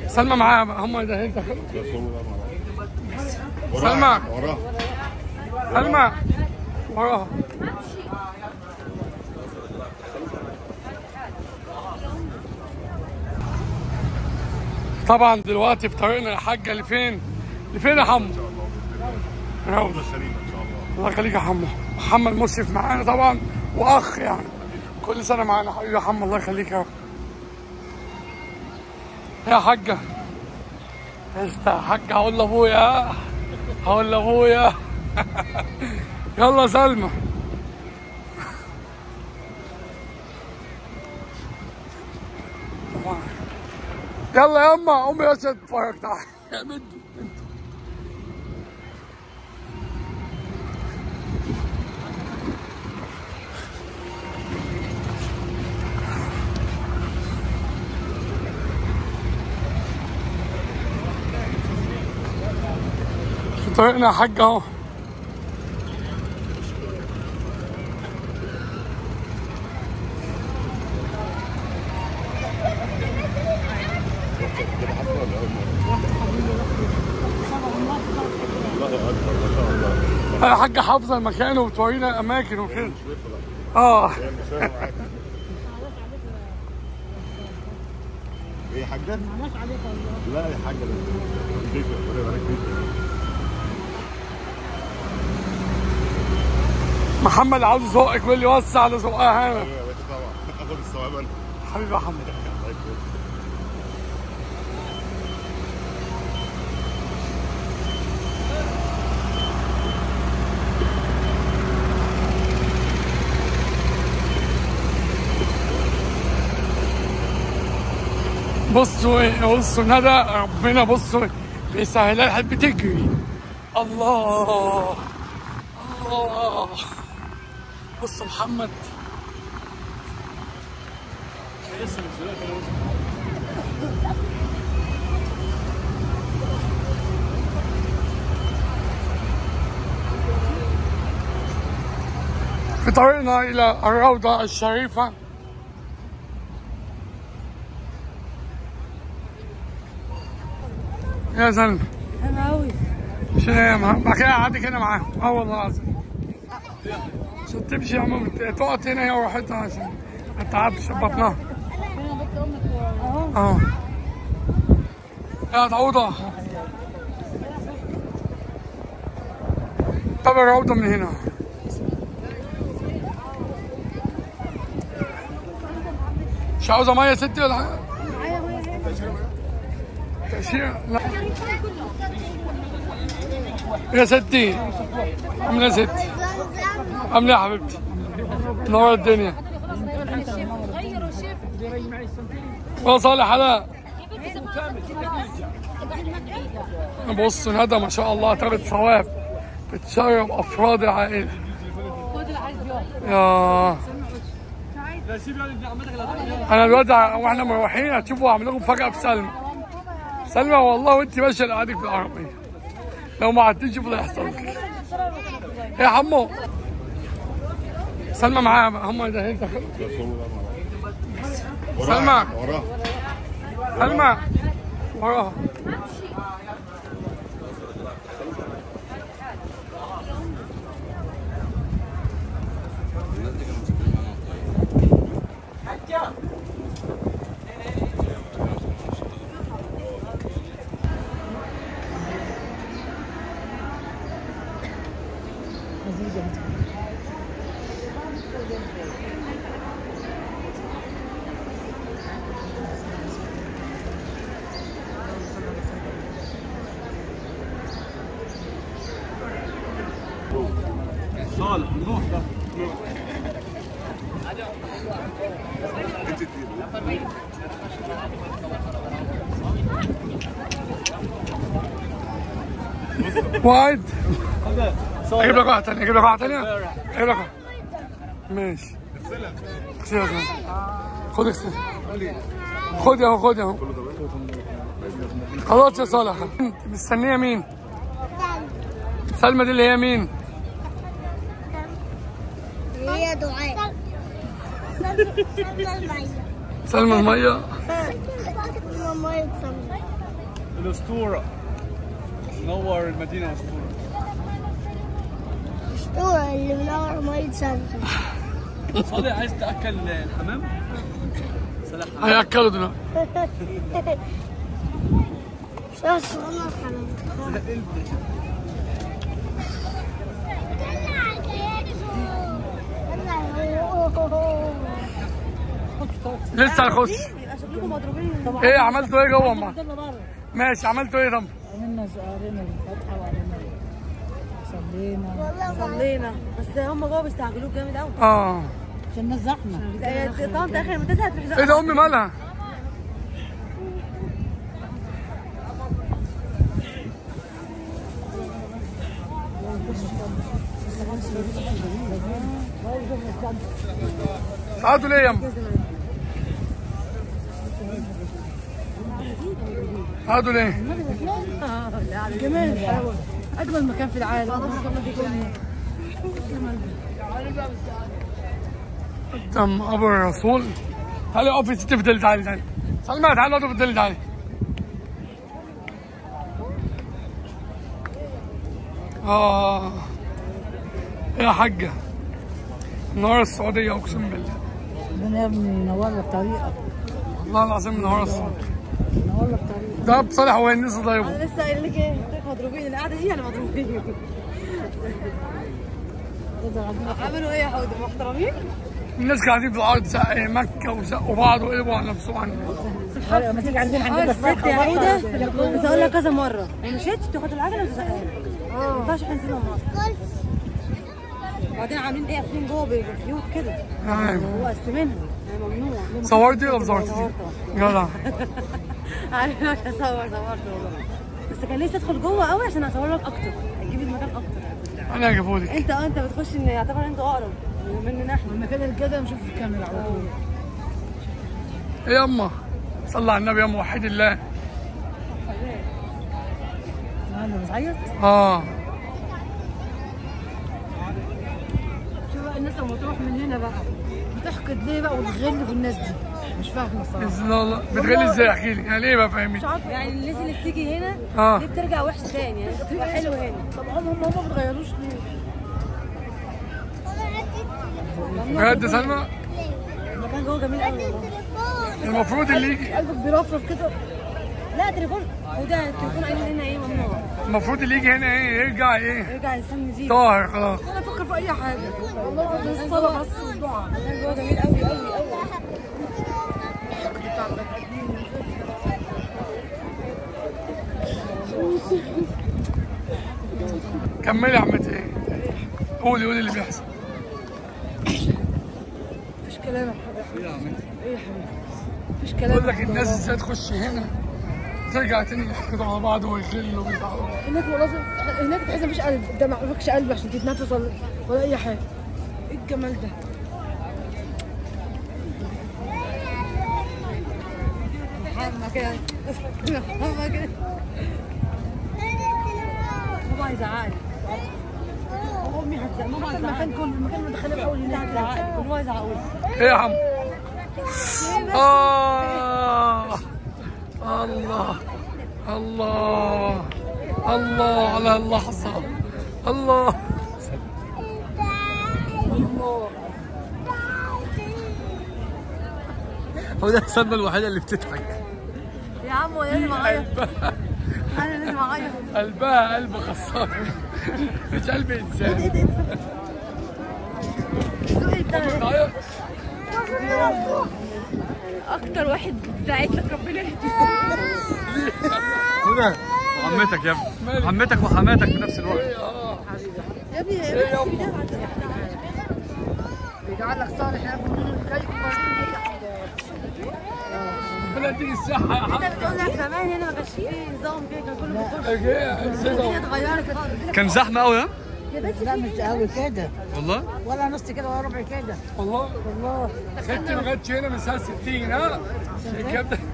سلمى معاها هم ده انت سلمى وراها سلمى وراها طبعا دلوقتي في طريقنا الحاجة لفين؟ لفين يا حمو؟ روضة الشريفه ان شاء الله الله يخليك يا حمو محمد مشرف معانا طبعا واخ يعني كل سنه معانا حبيبي يا حمو الله يخليك يا رب يا حاجه انت يا حاجه هقول لابويا هقول لابويا يلا سلمى يلا يا اما قومي يا ست اتفرج تعالى يا بنت في طريقنا يا حاج اهو الله اكبر ما شاء الله يا حاجة حافظة المكان وبتورينا الأماكن وكده اه هي مش فاهم معاك ايه يا حاجه؟ لا يا حاجه لا يديك ربنا يبارك فيك محمد عاوز يزقك بيقول لي وسع على زقها هنا ايوه يا باشا طبعا اخد الثواب انا حبيبي يا محمد الله يكرمك بصوا بصوا ندى ربنا بصوا بيسهلها الحب تجري الله الله بص محمد في طريقنا إلى الروضة الشريفة يا زلمة انا قوي شنو يا معاهم بعد كده قعدت هنا معاهم اه والله العظيم عشان تمشي يا ماما تقعد هنا هي وراحتها عشان ما تتعبش بطنها اهو اه يا تعوضة طب الروضة من هنا مش عاوزة مية يا ستي ولا حاجة؟ معايا ميه تأشيرة لا يا ستي عاملة يا ستي عاملة يا حبيبتي نور الدنيا يا صالح حلا بص ندى ما شاء الله تاخد ثواب بتشرب افراد العائله يا انا دلوقتي واحنا مروحين هتشوفوا هعمل لكم مفاجاه في سلمى سلمى والله وانت ماشيه لقعدك في العربيه لو ما عدتيش شوف اللي هيحصل لك يا حمو سلمى معاها هم ده انت سلمى وراها سلمى وراها وايد اجيب لك واحده ثانيه اجيب لك واحده ثانيه اجيب لك واحدة. ماشي اغسلها كمان. خد اغسل خد اهو خد اهو خلاص يا صالح انت مستنيه مين؟ سلمى دي اللي هي مين؟ هي دعاء سلمى المية سلمى الميه مية سلمى الاسطوره نور المدينه اسطوره اسطورة اللي منور مية سمسم صالح عايز تاكل الحمام سلام هياكلوا دلوقتي شخص صغنن حمام لسه هنخش شكلكم مضروبين ايه عملتوا ايه جوه ما ماشي عملتوا ايه طب عملنا قرينا الفاتحه وقرينا صلينا والله صلينا بس هم جوه بيستعجلوك جامد قوي اه عشان الناس زحمه طنط اخر ما تزهق تروح ايه ده امي مالها تعالوا ليه يا ام تعالوا ليه جمال اجمل مكان في العالم تم ابو الرسول تعالي اقفي ستي في الدل تعالي تعالي سلمى تعالي اقفي في الدل تعالي اه يا حاجة منورة السعودية اقسم بالله ربنا يا ابني ينور لك طريقك والله العظيم منورة السعودية ينور لك طريقك ده بصالح هو الناس طيبه انا لسه قايل لك ايه قلت لك مضروبين القعده دي انا مضروبين عملوا ايه يا حوده محترمين؟ الناس قاعدين في الارض زق مكة وزقوا بعض وقلبوا على نفسهم عن لما تيجي عندنا هنجيب الست يا حوده بس اقول لك كذا مره ما مشيتش تاخد العجله وتزقها ما ينفعش احنا نسيبها مصر وبعدين عاملين ايه قافلين جوه بالخيوط كده ايوه وقسمينها يعني ممنوع صورتي ولا ما صورتيش؟ صورت جدع عارف مش هصور صورت والله بس كان نفسي ادخل جوه قوي عشان اصور لك اكتر هتجيب المكان اكتر انا هجيبهولك انت اه انت بتخش ان يعتبر انت اقرب مننا احنا المكان كده نشوف الكاميرا على طول ايه يا اما صلى على النبي يا اما وحيد الله انا بتعيط اه شوف بقى الناس لما تروح من هنا بقى بتحقد ليه بقى وتغل في الناس دي مش فاهمه الصراحه باذن الله بتغلي ازاي احكي لي يعني ايه بقى فاهمين مش عارفه يعني الناس اللي بتيجي هنا اه دي بترجع وحشه تاني يعني بتبقى حلوه هنا طب هم هم ما بيتغيروش ليه؟ بجد يا سلمى المكان جوه جميل قوي والله المفروض اللي يجي قلبك بيرفرف كده لا تليفون وده التليفون قايل لنا ايه ممنوع المفروض اللي يجي هنا ايه يرجع ايه يرجع يستنى زيد طاهر خلاص انا افكر في اي حاجه والله العظيم الصلاه بس والدعاء المكان جوه جميل قوي قوي قوي كملي يا عمتي ايه قولي قولي اللي بيحصل مفيش كلام يا حبيبي ايه يا عمتي ايه يا حبيبي مفيش كلام بقول لك الناس ازاي تخش هنا ترجع تاني يحقدوا على بعض ويغلوا ويزعلوا هناك لازم هناك تحس مفيش قلب ده ما فيكش قلب عشان تتنفس ولا ولا اي حاجه ايه الجمال ده حرمه كده حرمه كده بابا هيزعقلي امي هتزعق ماما هتزعقلي المكان كله المكان مدخله اول هنا هتزعقلي كل ما يزعقولي ايه يا عم آه الله الله الله على اللحظة الله هو ده سلمى الوحيده اللي بتضحك يا عم هو لازم اعيط انا لازم اعيط قلبها قلب خسارة مش قلب إنسان تعيط اكتر واحد دعيت لك ربنا يهديك هنا وعمتك يا ابني عمتك وحماتك في نفس الوقت يا ابني ايه يا أمه بيجعل لك صالح يا ابني ربنا يديك الصحة يا حمد انت بتقول لك زمان هنا ما كانش فيه نظام كده كان كله بيخش ايه الدنيا اتغيرت خالص كان زحمه قوي ها يا بنتي لا مش قوي كده والله ولا نص كده ولا ربع كده والله والله ست ما جاتش هنا من سنة 60 ها الكلام ده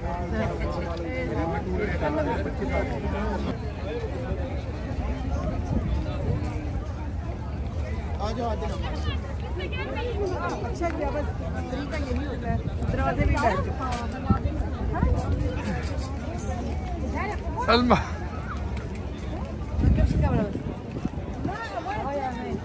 شجع بس طريقة جميلة ترى زي سلمى ما تجيبش الكاميرا بس اه يا امان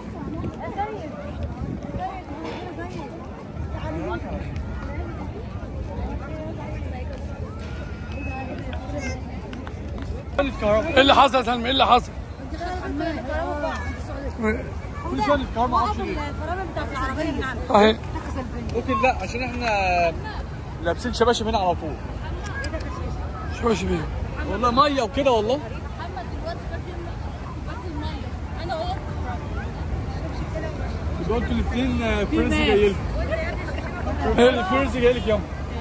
ايه اللي حصل يا سلمى ايه اللي حصل؟ كل شويه الكهرباء ما اعرفش ليه الفرامل بتاعت العربيه اللي عندك اهي ممكن لا عشان احنا لابسين شباشب هنا على طول شو ايش بيه؟ والله ميه وكده والله يبقى انتوا الاثنين فرنسي جاي لكم فرنسي جاي لك يوم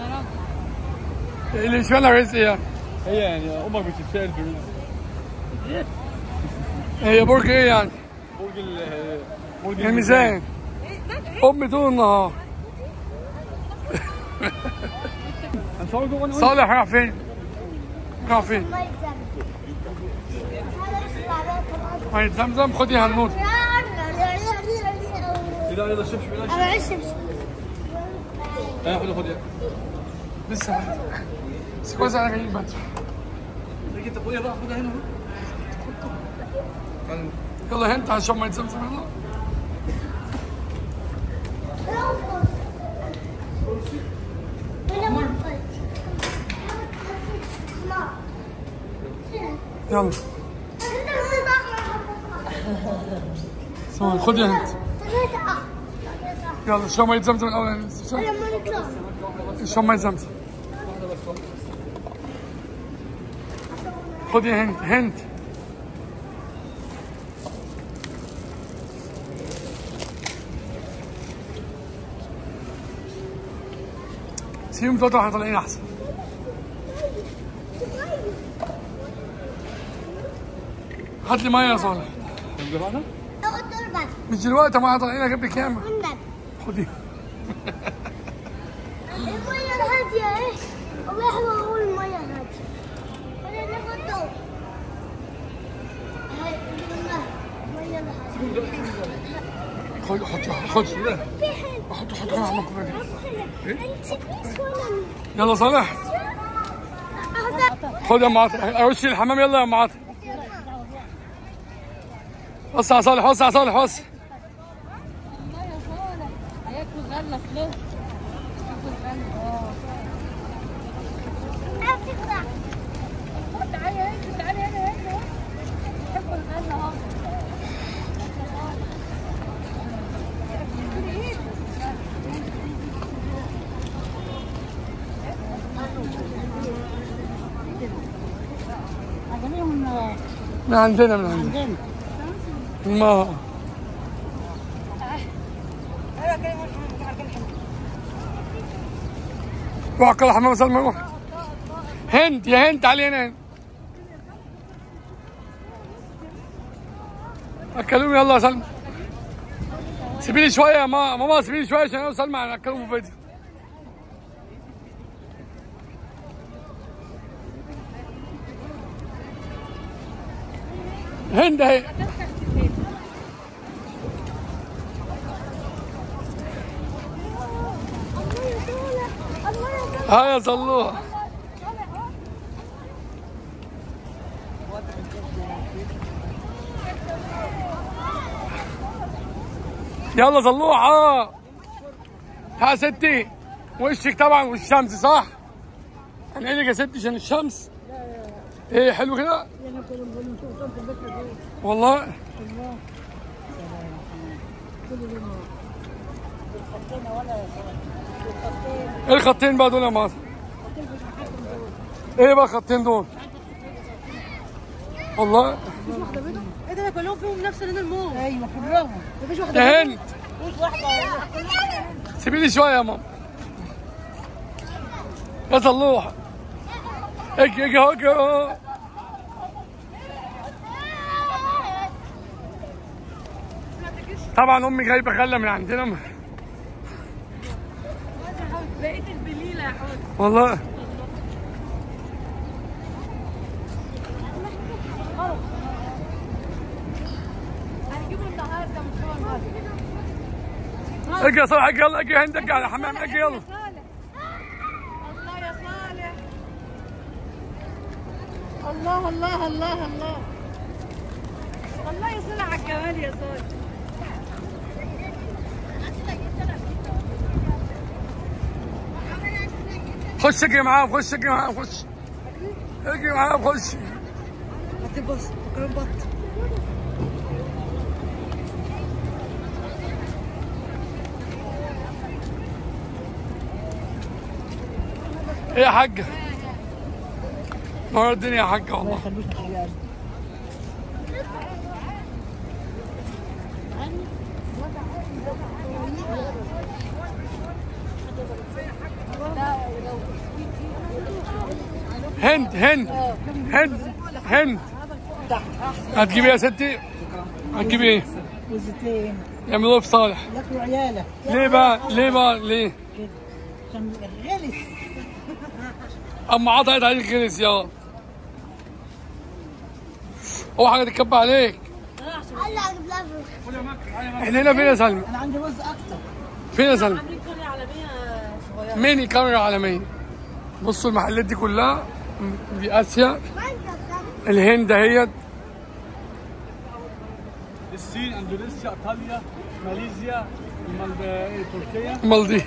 اللي شو انا رئيس ايه؟ هي يعني امك بتتسال فرنسي هي برج ايه يعني؟ برج ال برج الميزان امي طول النهار هنصور جوه انا وانت. صالح راح فين؟ راح فين؟ مية زمزم مية زمزم خدي هنوت يلا يلا شوف شوف يلا انا عشت بس اه خد خد لسه بدري. بس كويس انا جاي بدري تيجي انت خدها بقى خدها هنا يلا هنت عشان مية زمزم يلا يلا سوري خدي هنت يلا شو مية زمزم الاول شو مية زمزم خدي هنت هنت سيبهم ثلاثة واحنا طالعين أحسن هات لي مية يا صالح مش دلوقتي ما احنا طالعين أجيب لك ياما خدي المية الهادية ايه؟ والله حلوة أقول المية الهادية. أنا ناخد دور. هاي المية المية الهادية. خد حط حط حط حط حط على المكوى أنت بيس ولا يلا صالح خد يا معاطي أوش الحمام يلا يا معاطي وسع يا صالح وسع يا صالح وسع هياكل غلة في له تعالي هنا تعالي هنا هنا بحب الغلة اهو من عندنا من عندنا ما روح كل حمام سلمى روح هند يا هند تعالي هنا هند اكلوهم يلا يا سلمى سيبي لي شويه يا ماما ماما سيبي لي شويه عشان انا وسلمى اكلهم في فيديو هند اهي ها يا صلوح يلا صلوح اه ها ستي وشك طبعا والشمس صح؟ انا عينك يا ستي عشان الشمس ايه حلو كده؟ والله ايه الخطين بقى دول يا ماضي؟ ايه بقى الخطين دول؟ والله ايه ده كلهم فيهم نفس لون الموز ايوه كلهم مفيش واحده يا هند سيبي لي شويه يا ماما يا صلوح اجي اجي اهو اجي اهو طبعا امي جايبه غله من عندنا بقيت البليلة يا حوت والله هنجيبه النهارده مش هو النهارده اجي يا صالح اجي يلا اجي هند اجي على الحمام اجي يلا صالح الله يا صالح الله الله الله الله الله يصلح على الجمال يا صاحبي خش اجري معاهم خش اجري معاهم خش اجري معاهم خش هتبص فكرين بط ايه يا حاجة نور الدنيا يا حاجة والله خليك خيال هند هند هند هند هتجيبي إيه يا ستي هتجيبي ايه وزتين يعملوه في صالح ياكلوا عيالك ليه بقى ليه بقى ليه عشان غلس اما عطت عليك غلس يا هو حاجه تتكب عليك هلا اجيب لها فلوس احنا هنا فين يا سلمى انا عندي رز اكتر فين يا سلمى عاملين قريه عالميه صغيره ميني كاميرا عالميه بصوا المحلات دي كلها دي اسيا الهند اهيت الصين اندونيسيا ايطاليا ماليزيا المال- إيه، تركيا مالدي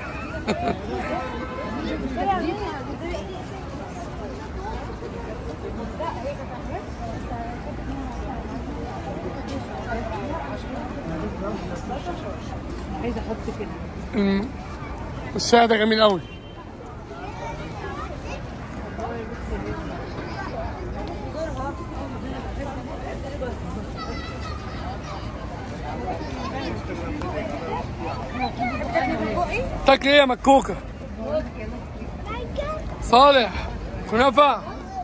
عايزه احط كده أمم. الشاي ده جميل قوي تاكل ايه يا مكوكه صالح كنافه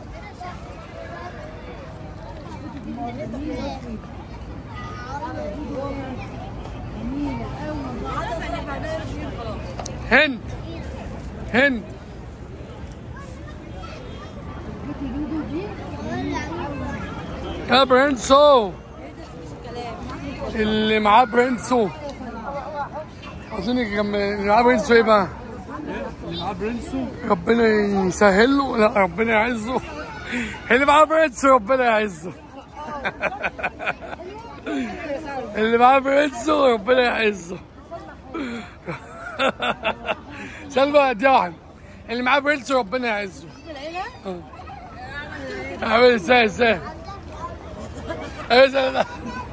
هند هند يا برنسو اللي معاه برنسو اظن كان اللي معاه برنسو ايه بقى؟ اللي معاه برنسو ربنا يسهل له لا ربنا يعزه اللي معاه برنس ربنا يعزه اللي معاه برنس ربنا يعزه سلمى دي واحد اللي معاه برنس ربنا يعزه آه. عامل ازاي ازاي ايه ده ده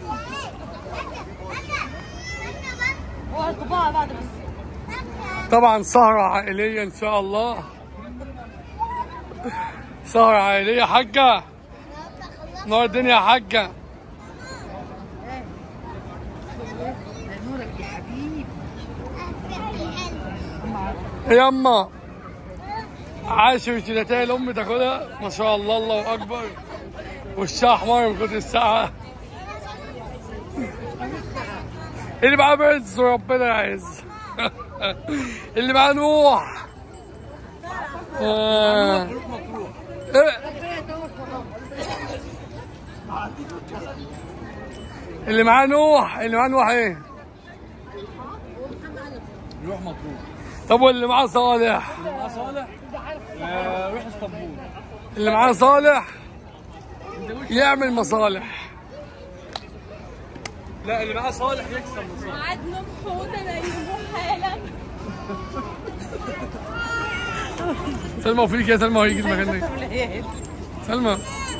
هو القبعه بعد بس طبعا سهرة عائلية إن شاء الله سهرة عائلية حاجة نور الدنيا يا حاجة نورك يا حبيبي يما عاشر جيلاتي الأم تاكلها ما شاء الله الله أكبر وشها أحمر من كتر الساعة اللي معاه برنس ربنا يعز اللي معاه نوح آه. إيه؟ اللي معاه نوح اللي معاه نوح ايه؟ يروح مطروح طب واللي معاه صالح اللي معاه صالح آه، يروح اسطنبول اللي معاه صالح يعمل مصالح لا اللي معاه صالح يكسب مصالح قعدنا محوطة نايمه حالا سلمى وفيك يا سلمى وهيجي المكان ده سلمى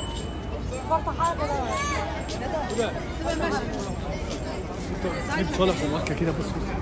جيب صالح ومكه كده بص بص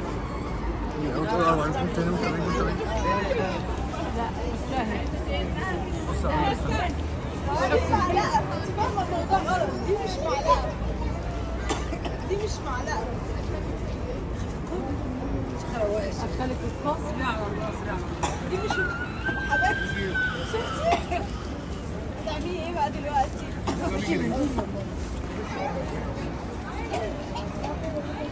تعملي ايه بقى دلوقتي؟